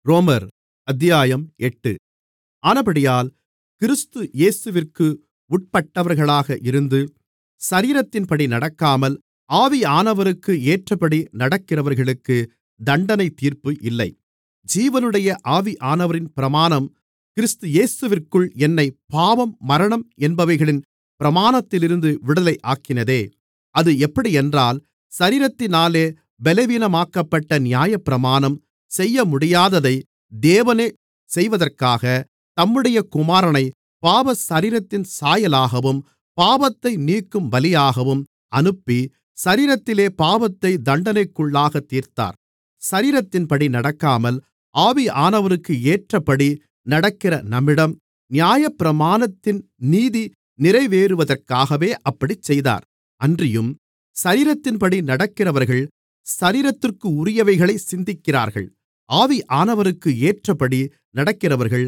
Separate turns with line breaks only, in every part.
ரோமர் அத்தியாயம் எட்டு ஆனபடியால் கிறிஸ்து இயேசுவிற்கு உட்பட்டவர்களாக இருந்து சரீரத்தின்படி நடக்காமல் ஆவியானவருக்கு ஏற்றபடி நடக்கிறவர்களுக்கு தண்டனைத்தீர்ப்பு இல்லை ஜீவனுடைய ஆவியானவரின் பிரமாணம் கிறிஸ்து இயேசுவிற்குள் என்னைப் பாவம் மரணம் என்பவைகளின் பிரமாணத்திலிருந்து விடுதலை ஆக்கினதே அது எப்படியென்றால் சரீரத்தினாலே பலவீனமாக்கப்பட்ட நியாயப்பிரமாணம் செய்யமுடியாததை தேவனே செய்வதற்காக தம்முடைய குமாரனை பாவசரீரத்தின் சாயலாகவும் பாவத்தை நீக்கும் பலியாகவும் அனுப்பி சரீரத்திலே பாவத்தை தண்டனைக்குள்ளாகத் தீர்த்தார் சரீரத்தின்படி நடக்காமல் ஆவியானவருக்கு ஏற்றபடி நடக்கிற நம்மிடம் நியாயப்பிரமாணத்தின் நீதி நிறைவேறுவதற்காகவே அப்படிச் செய்தார் அன்றியும் சரீரத்தின்படி நடக்கிறவர்கள் சரீரத்திற்குரியவைகளைச் சிந்திக்கிறார்கள் ஆவியானவருக்கு ஏற்றபடி நடக்கிறவர்கள்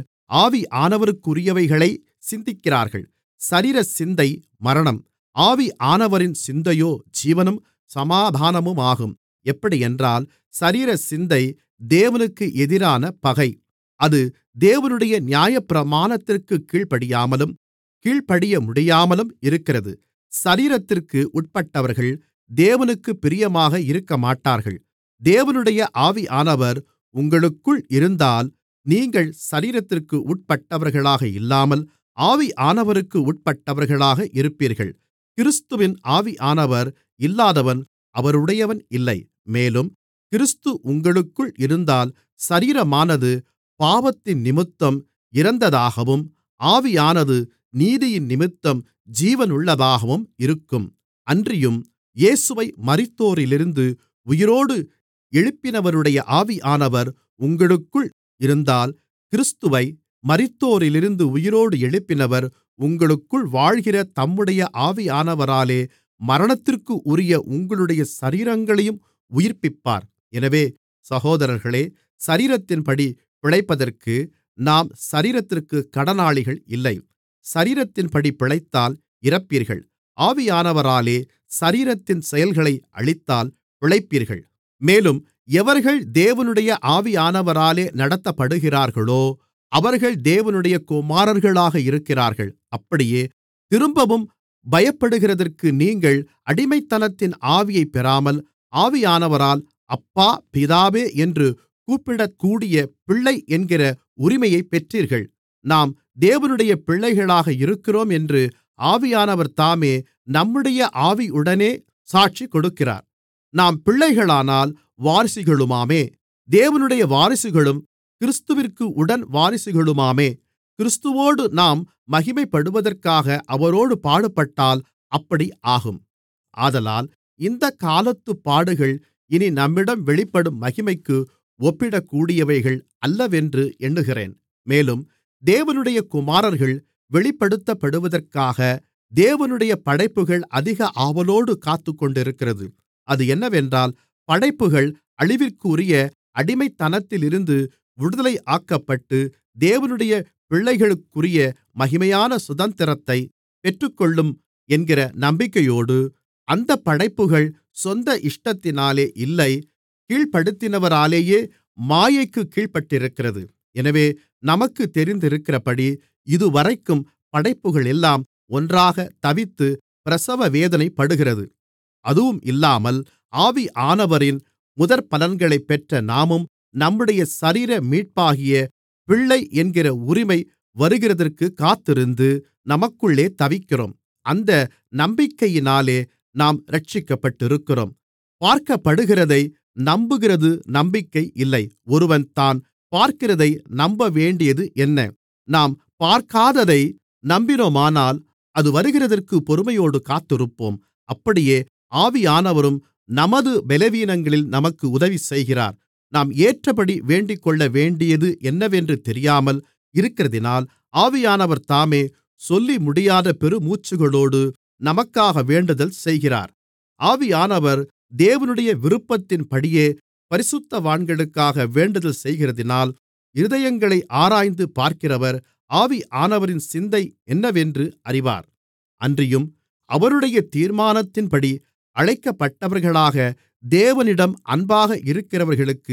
ஆவியானவருக்குரியவைகளைச் சிந்திக்கிறார்கள் சரீரசிந்தை மரணம் ஆவியானவரின் சிந்தையோ ஜீவனும் சமாதானமுமாகும் எப்படியென்றால் சரீரசிந்தை தேவனுக்கு எதிரான பகை அது தேவனுடைய நியாயப்பிரமாணத்திற்குக் கீழ்ப்படியாமலும் கீழ்ப்படியமுடியாமலும் இருக்கிறது சரீரத்திற்கு உட்பட்டவர்கள் தேவனுக்குப் பிரியமாக இருக்கமாட்டார்கள் தேவனுடைய ஆவியானவர் உங்களுக்குள் இருந்தால் நீங்கள் சரீரத்திற்கு உட்பட்டவர்களாக இல்லாமல் ஆவியானவருக்கு உட்பட்டவர்களாக இருப்பீர்கள் கிறிஸ்துவின் ஆவியானவர் இல்லாதவன் அவருடையவன் இல்லை மேலும் கிறிஸ்து உங்களுக்குள் இருந்தால் சரீரமானது பாவத்தினிமித்தம் இறந்ததாகவும் ஆவியானது நீதியினிமித்தம் ஜீவனுள்ளதாகவும் இருக்கும் அன்றியும் இயேசுவை மரித்தோரிலிருந்து உயிரோடு எழுப்பினவருடைய ஆவியானவர் உங்களுக்குள் இருந்தால் கிறிஸ்துவை மரித்தோரிலிருந்து உயிரோடு எழுப்பினவர் உங்களுக்குள் வாழ்கிற தம்முடைய ஆவியானவராலே மரணத்திற்குரிய உங்களுடைய சரீரங்களையும் உயிர்ப்பிப்பார் எனவே சகோதரர்களே சரீரத்தின்படி பிழைப்பதற்கு நாம் சரீரத்திற்குக் கடனாளிகள் இல்லை சரீரத்தின்படி பிழைத்தால் இறப்பீர்கள் ஆவியானவராலே சரீரத்தின் செயல்களை அழித்தால் பிழைப்பீர்கள் மேலும் எவர்கள் தேவனுடைய ஆவியானவராலே நடத்தப்படுகிறார்களோ அவர்கள் தேவனுடைய குமாரர்களாக இருக்கிறார்கள் அப்படியே திரும்பவும் பயப்படுகிறதற்கு நீங்கள் அடிமைத்தனத்தின் ஆவியைப் பெறாமல் ஆவியானவரால் அப்பா பிதாவே என்று கூப்பிடக்கூடிய பிள்ளை என்கிற உரிமையைப் பெற்றீர்கள் நாம் தேவனுடைய பிள்ளைகளாக இருக்கிறோம் என்று ஆவியானவர் தாமே நம்முடைய ஆவியுடனே சாட்சி கொடுக்கிறார் நாம் பிள்ளைகளானால் வாரிசுகளுமாமே தேவனுடைய வாரிசுகளும் கிறிஸ்துவிற்கு உடன் வாரிசுகளுமாமே கிறிஸ்துவோடு நாம் மகிமைப்படுவதற்காக அவரோடு பாடுபட்டால் அப்படி ஆகும் ஆதலால் இந்தக் காலத்துப் பாடுகள் இனி நம்மிடம் வெளிப்படும் மகிமைக்கு ஒப்பிடக்கூடியவைகள் அல்லவென்று எண்ணுகிறேன் மேலும் தேவனுடைய குமாரர்கள் வெளிப்படுத்தப்படுவதற்காக தேவனுடைய படைப்புகள் அதிக ஆவலோடு காத்துக்கொண்டிருக்கிறது அது என்னவென்றால் படைப்புகள் அழிவிற்குரிய அடிமைத்தனத்திலிருந்து விடுதலை ஆக்கப்பட்டு தேவனுடைய பிள்ளைகளுக்குரிய மகிமையான சுதந்திரத்தை பெற்றுக்கொள்ளும் என்கிற நம்பிக்கையோடு அந்தப் படைப்புகள் சொந்த இஷ்டத்தினாலே இல்லை கீழ்ப்படுத்தினவராலேயே மாயைக்குக் கீழ்ப்பட்டிருக்கிறது எனவே நமக்குத் தெரிந்திருக்கிறபடி இதுவரைக்கும் படைப்புகளெல்லாம் ஒன்றாகத் தவித்து பிரசவ வேதனைப்படுகிறது அதுவும் இல்லாமல் ஆவியானவரின் முதற்பலன்களைப் பெற்ற நாமும் நம்முடைய சரீர மீட்பாகிய பிள்ளை என்கிற உரிமை வருகிறதற்குக் காத்திருந்து நமக்குள்ளே தவிக்கிறோம் அந்த நம்பிக்கையினாலே நாம் இரட்சிக்கப்பட்டிருக்கிறோம் பார்க்கப்படுகிறதை நம்புகிறது நம்பிக்கை இல்லை ஒருவன் தான் பார்க்கிறதை நம்பவேண்டியது என்ன நாம் பார்க்காததை நம்பினோமானால் அது வருகிறதற்கு பொறுமையோடு காத்திருப்போம் அப்படியே ஆவியானவரும் நமது பலவீனங்களில் நமக்கு உதவி செய்கிறார் நாம் ஏற்றபடி வேண்டிக்கொள்ளவேண்டியது என்னவென்று தெரியாமல் இருக்கிறதினால் ஆவியானவர் தாமே சொல்லிமுடியாத பெருமூச்சுகளோடு நமக்காக வேண்டுதல் செய்கிறார் ஆவியானவர் தேவனுடைய விருப்பத்தின்படியே பரிசுத்தவான்களுக்காக வேண்டுதல் செய்கிறதினால் இருதயங்களை ஆராய்ந்து பார்க்கிறவர் ஆவியானவரின் சிந்தை என்னவென்று அறிவார் அன்றியும் அவருடைய தீர்மானத்தின்படி அழைக்கப்பட்டவர்களாக தேவனிடம் அன்பாக இருக்கிறவர்களுக்கு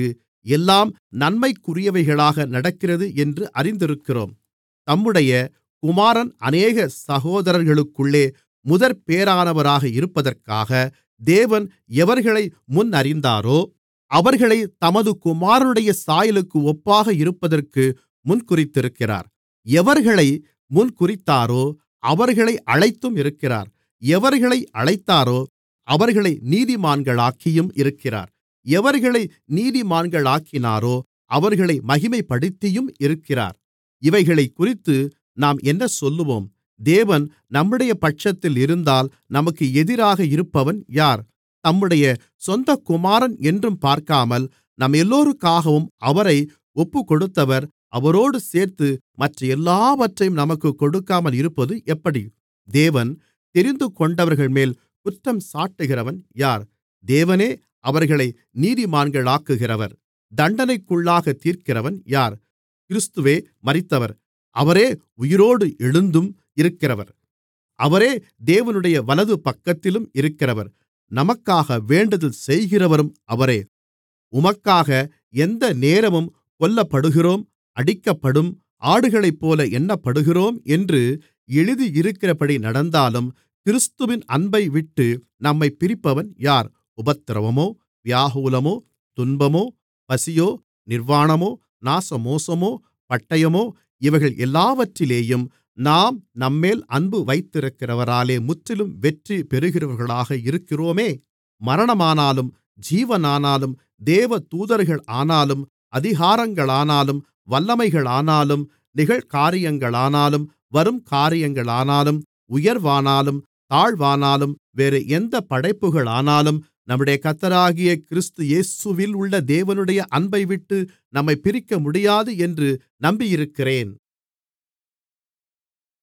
எல்லாம் நன்மைக்குரியவைகளாக நடக்கிறது என்று அறிந்திருக்கிறோம் தம்முடைய குமாரன் அநேக சகோதரர்களுக்குள்ளே முதற்பேறானவராக இருப்பதற்காக தேவன் எவர்களை முன்னறிந்தாரோ அவர்களைத் தமது குமாரனுடைய சாயலுக்கு ஒப்பாக இருப்பதற்கு முன்குறித்திருக்கிறார் எவர்களை முன்குறித்தாரோ அவர்களை அழைத்தும் இருக்கிறார் எவர்களை அழைத்தாரோ அவர்களை நீதிமான்களாக்கியும் இருக்கிறார் எவர்களை நீதிமான்களாக்கினாரோ அவர்களை மகிமைப்படுத்தியும் இருக்கிறார் இவைகளைக்குறித்து நாம் என்ன சொல்லுவோம் தேவன் நம்முடைய பட்சத்தில் இருந்தால் நமக்கு எதிராக இருப்பவன் யார் தம்முடைய சொந்தக் குமாரன் என்றும் பார்க்காமல் நம்மெல்லோருக்காகவும் அவரை ஒப்புக்கொடுத்தவர் அவரோடு சேர்த்து மற்ற எல்லாவற்றையும் நமக்குக் கொடுக்காமல் இருப்பது எப்படி தேவன் தெரிந்துகொண்டவர்கள்மேல் குற்றம் சாட்டுகிறவன் யார் தேவனே அவர்களை நீதிமான்களாக்குகிறவர் தண்டனைக்குள்ளாகத் தீர்க்கிறவன் யார் கிறிஸ்துவே மரித்தவர் அவரே உயிரோடு எழுந்தும் இருக்கிறவர் அவரே தேவனுடைய வலது பக்கத்திலும் இருக்கிறவர் நமக்காக வேண்டுதல் செய்கிறவரும் அவரே உமக்காக எந்த நேரமும் கொல்லப்படுகிறோம் அடிக்கப்படும் ஆடுகளைப்போல எண்ணப்படுகிறோம் என்று எழுதியிருக்கிறபடி நடந்தாலும் கிறிஸ்துவின் அன்பைவிட்டு நம்மைப் பிரிப்பவன் யார் உபத்திரவமோ வியாகுலமோ துன்பமோ பசியோ நிர்வாணமோ நாசமோசமோ பட்டயமோ இவைகள் எல்லாவற்றிலேயும் நாம் நம்மேல் அன்பு வைத்திருக்கிறவராலே முற்றிலும் வெற்றி பெறுகிறவர்களாக இருக்கிறோமே மரணமானாலும் ஜீவனானாலும் தேவதூதர்கள் ஆனாலும் அதிகாரங்களானாலும் வல்லமைகளானாலும் நிகழ்காரியங்களானாலும் வரும் காரியங்களானாலும் உயர்வானாலும் தாழ்வானாலும் வேறு எந்த படைப்புகளானாலும் நம்முடைய கர்த்தராகிய கிறிஸ்து இயேசுவில் உள்ள தேவனுடைய அன்பைவிட்டு நம்மைப் பிரிக்க முடியாது என்று நம்பியிருக்கிறேன்